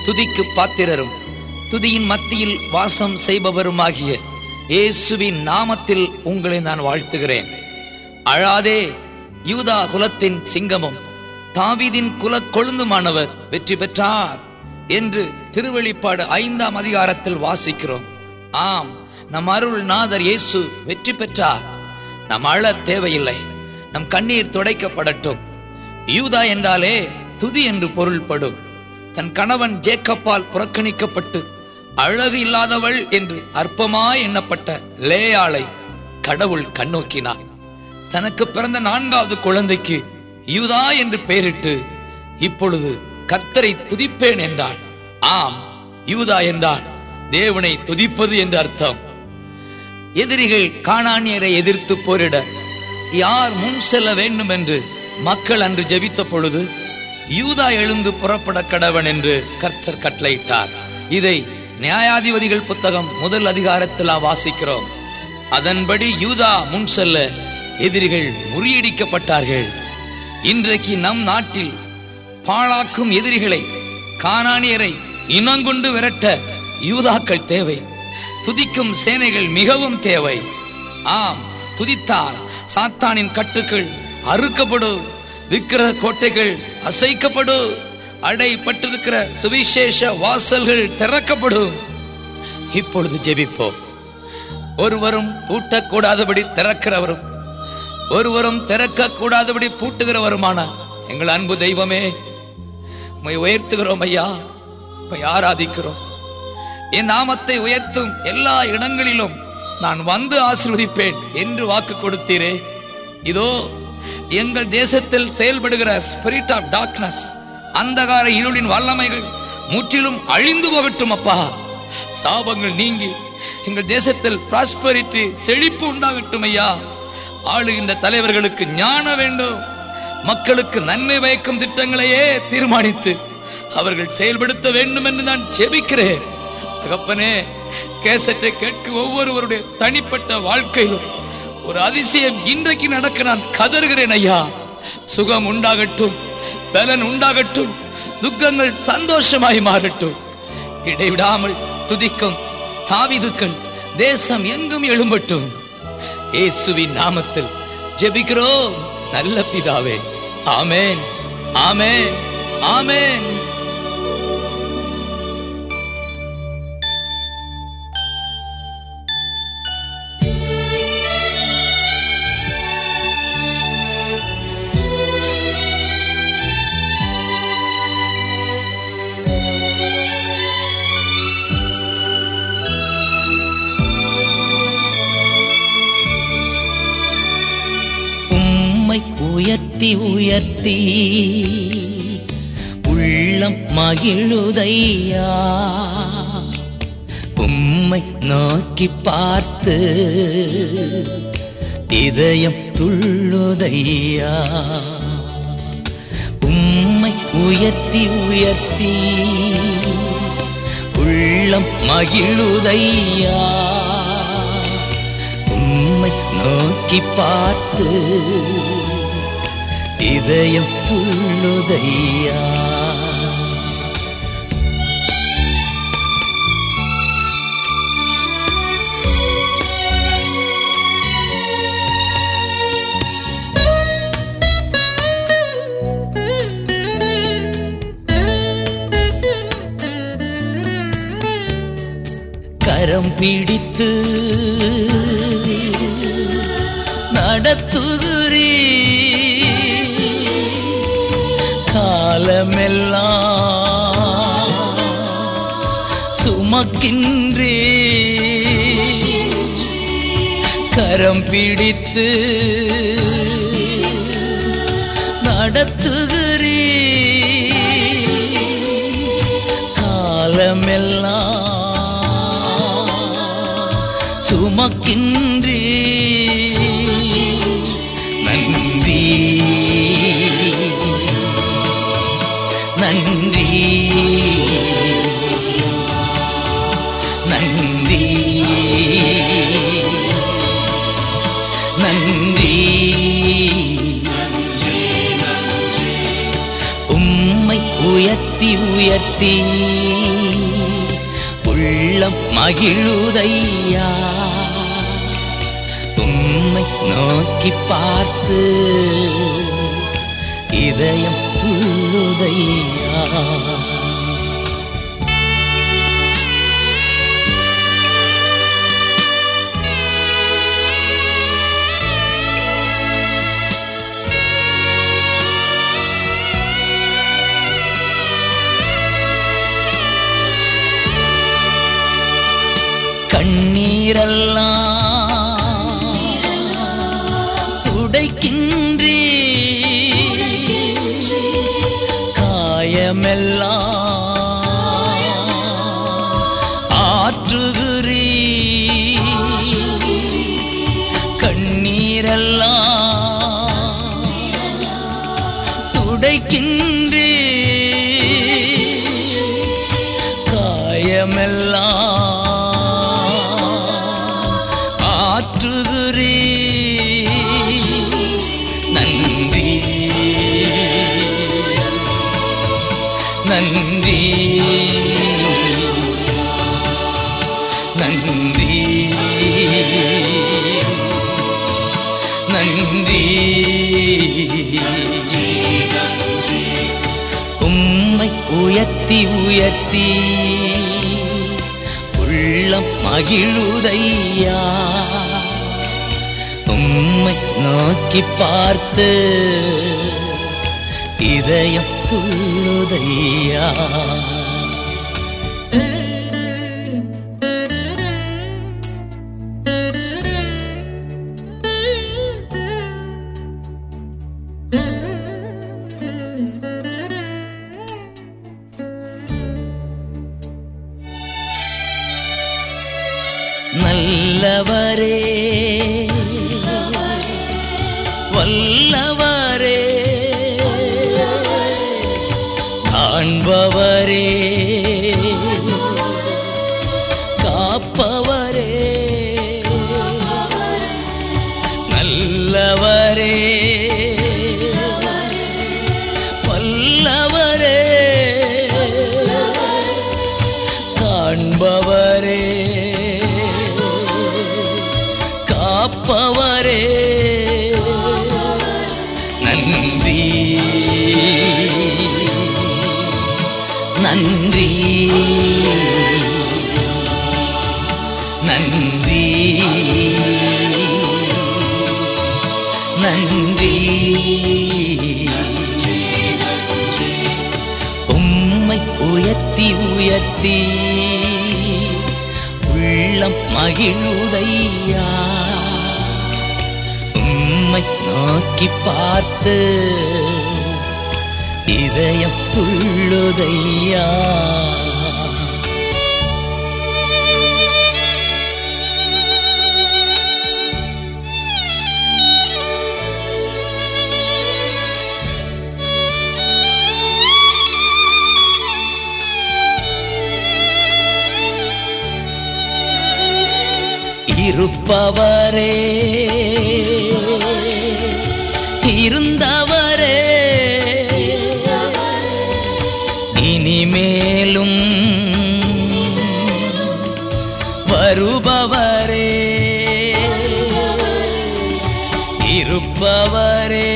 துதிக்கு பாத்திரரும் துதியின் மத்தியில் வாசம் செய்பவருமாகிய இயேசுவின் நாமத்தில் உங்களை நான் வாழ்த்துகிறேன் அழாதே யூதா குலத்தின் சிங்கமும் தாவீதின் குல கொழுந்துமானவர் வெற்றி பெற்றார் என்று திருவெளிப்பாடு ஐந்தாம் அதிகாரத்தில் வாசிக்கிறோம் ஆம் நம் அருள் நாதர் இயேசு வெற்றி பெற்றார் நம் அழ தேவையில்லை நம் கண்ணீர் துடைக்கப்படட்டும் யூதா என்றாலே துதி என்று பொருள்படும் தன் கணவன் ஜேக்கப்பால் புறக்கணிக்கப்பட்டு அழகு இல்லாதவள் என்று அற்பமாய் எண்ணப்பட்ட லேயாளை கடவுள் கண்ணோக்கினார் தனக்கு பிறந்த நான்காவது குழந்தைக்கு யூதா என்று பெயரிட்டு இப்பொழுது கர்த்தரை துதிப்பேன் என்றாள் ஆம் யூதா என்றால் தேவனை துதிப்பது என்று அர்த்தம் எதிரிகள் காணானியரை எதிர்த்து போரிட யார் முன் செல்ல வேண்டும் என்று மக்கள் அன்று ஜெபித்த பொழுது யூதா எழுந்து புறப்பட கடவன் என்று கர்த்தர் கட்டளையிட்டார் இதை நியாயாதிபதிகள் புத்தகம் முதல் அதிகாரத்தில் நாம் வாசிக்கிறோம் அதன்படி யூதா முன் செல்ல எதிரிகள் முறியடிக்கப்பட்டார்கள் இன்றைக்கு நம் நாட்டில் பாழாக்கும் எதிரிகளை காணானியரை இனங்கொண்டு விரட்ட யூதாக்கள் தேவை துதிக்கும் சேனைகள் மிகவும் தேவை ஆம் துதித்தார் சாத்தானின் கட்டுக்கள் அறுக்கப்படும் விக்கிரக கோட்டைகள் அசைக்கப்படும் அடைப்பட்டிருக்கிற சுவிசேஷ வாசல்கள் திறக்கப்படும் இப்பொழுது ஜெபிப்போம் ஒருவரும் பூட்டக்கூடாதபடி திறக்கிறவரும் ஒருவரும் திறக்க கூடாதபடி பூட்டுகிறவருமான எங்கள் அன்பு தெய்வமே உம்மை உயர்த்துகிறோம் ஐயா உம்மை ஆராதிக்கிறோம் என் நாமத்தை உயர்த்தும் எல்லா இடங்களிலும் நான் வந்து ஆசீர்வதிப்பேன் என்று வாக்கு கொடுத்தீரே இதோ எங்கள் தேசத்தில் செயல்படுகிற ஸ்பிரிட் ஆஃப் டார்க்னஸ் அந்தகார இருளின் வல்லமைகள் முற்றிலும் அழிந்து போகட்டும் அப்பா சாபங்கள் நீங்கி எங்கள் தேசத்தில் பிராஸ்பரிட்டி செழிப்பு உண்டாகட்டும் ஐயா ஆளுகின்ற தலைவர்களுக்கு ஞான வேண்டும் மக்களுக்கு நன்மை பயக்கும் திட்டங்களையே தீர்மானித்து அவர்கள் செயல்படுத்த வேண்டும் என்று நான் ஜெபிக்கிறேன் தகப்பனே கேசட்டை கேட்கும் ஒவ்வொருவருடைய தனிப்பட்ட வாழ்க்கையிலும் ஒரு அதிசயம் இன்றைக்கு நடக்க நான் கதறுகிறேன் ஐயா சுகம் உண்டாகட்டும் பலன் உண்டாகட்டும் துக்கங்கள் சந்தோஷமாய் மாறட்டும் இடைவிடாமல் துதிக்கும் தாவிதுக்கள் தேசம் எங்கும் எழும்பட்டும் இயேசுவின் நாமத்தில் ஜெபிக்கிறோம் நல்ல பிதாவே ஆமென் ஆமென் ஆமென் உம்மை உயர்த்தி உயர்த்தி உள்ளம் மகிழுதையா உம்மை நோக்கி பார்த்து இதயம் துள்ளுதையா உம்மை உயர்த்தி உயர்த்தி உள்ளம் மகிழுதையா உம்மை நோக்கி பார்த்து இதயம் துள்ளுதையா கரம் பிடித்து நடத்துகிறீ காலமெல்லாம் சுமக்கின்றே கரம் பிடித்து நடத்துகிறீ காலமெல்லாம் சுமக்கின்றே நன்றி நன்றி நன்றி நன்றி உம்மை உயர்த்தி உயர்த்தி உள்ளம் மகிழுதையா உம்மை நோக்கி பார்த்து இதயம் துள்ளுதையா கண்ணீரெல்லாம் துடைக்கின்றே காயமெல்லாம் ஆற்றுகிறீ கண்ணீரெல்லாம் துடைக்கின்றே காயமெல்லாம் ஆற்றுகிறீ நன்றி நன்றி நன்றி நன்றி உம்மை உயர்த்தி உயர்த்தி உள்ளம் மகிழுதையா உம்மை நோக்கி பார்த்து இதயம் துள்ளுதையா நல்லவரே வல்லவரே காண்பவரே காப்பவரே நல்லவரே வல்லவரே காண்பவரே காப்பவரே நன்றி நன்றி நன்றி நன்றி உம்மை உயர்த்தி உயர்த்தி உள்ளம் மகிழுதையா உம்மை நோக்கி பார்த்து இதயம் துள்ளுதையா இருப்பவரே இருந்தவரே இனிமேலும் வருபவரே இருப்பவரே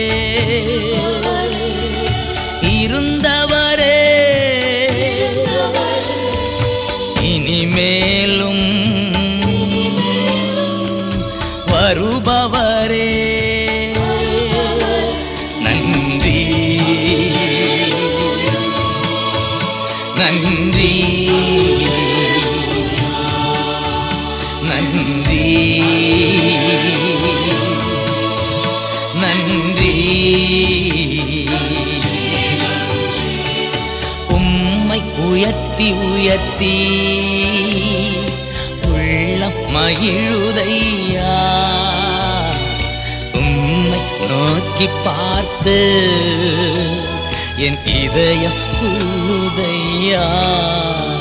இருந்தவரே இனிமேலும் வருபவரே நன்றி நன்றி நன்றி நன்றி உம்மை உயர்த்தி உயர்த்தி உள்ளம் மகிழுதையா உம்மை நோக்கி பார்த்து என் இதயம் துள்ளுதையா